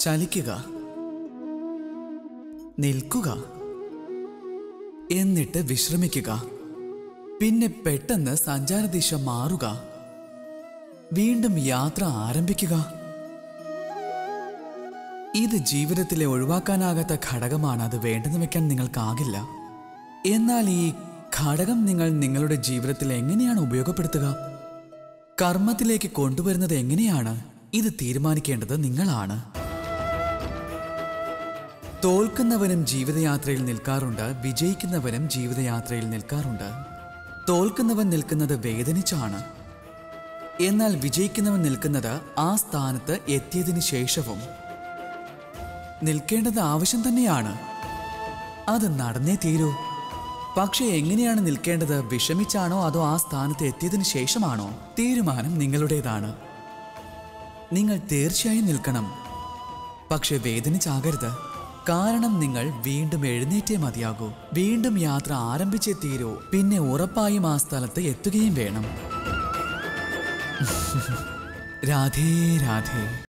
ചലിക്കുക നിൽക്കുക എന്നിട്ട് വിശ്രമിക്കുക പിന്നെ പെട്ടെന്ന് സഞ്ചാരദിശ മാറുക വീണ്ടും യാത്ര ആരംഭിക്കുക ഇത് ജീവിതത്തിലെ ഒഴിവാക്കാനാകാത്ത ഘടകമാണ് അത് വേണ്ടെന്ന് വെക്കാൻ നിങ്ങൾക്കാകില്ല എന്നാൽ ഈ ഘടകം നിങ്ങൾ നിങ്ങളുടെ ജീവിതത്തിൽ എങ്ങനെയാണ് ഉപയോഗപ്പെടുത്തുക കർമ്മത്തിലേക്ക് കൊണ്ടുവരുന്നത് എങ്ങനെയാണ് ഇത് തീരുമാനിക്കേണ്ടത് നിങ്ങളാണ് തോൽക്കുന്നവനും ജീവിതയാത്രയിൽ നിൽക്കാറുണ്ട് വിജയിക്കുന്നവനും ജീവിതയാത്രയിൽ നിൽക്കാറുണ്ട് തോൽക്കുന്നവൻ നിൽക്കുന്നത് വേദനിച്ചാണ് എന്നാൽ വിജയിക്കുന്നവൻ നിൽക്കുന്നത് ആ സ്ഥാനത്ത് എത്തിയതിനു ശേഷവും നിൽക്കേണ്ടത് ആവശ്യം തന്നെയാണ് അത് നടന്നേ തീരൂ പക്ഷെ എങ്ങനെയാണ് നിൽക്കേണ്ടത് വിഷമിച്ചാണോ അതോ ആ സ്ഥാനത്ത് എത്തിയതിനു ശേഷമാണോ തീരുമാനം നിങ്ങളുടേതാണ് നിങ്ങൾ തീർച്ചയായും നിൽക്കണം പക്ഷെ വേദനിച്ചാകരുത് കാരണം നിങ്ങൾ വീണ്ടും എഴുന്നേറ്റേ മതിയാകൂ വീണ്ടും യാത്ര ആരംഭിച്ചേ തീരൂ പിന്നെ ഉറപ്പായും ആ സ്ഥലത്ത് എത്തുകയും വേണം രാധേ രാധേ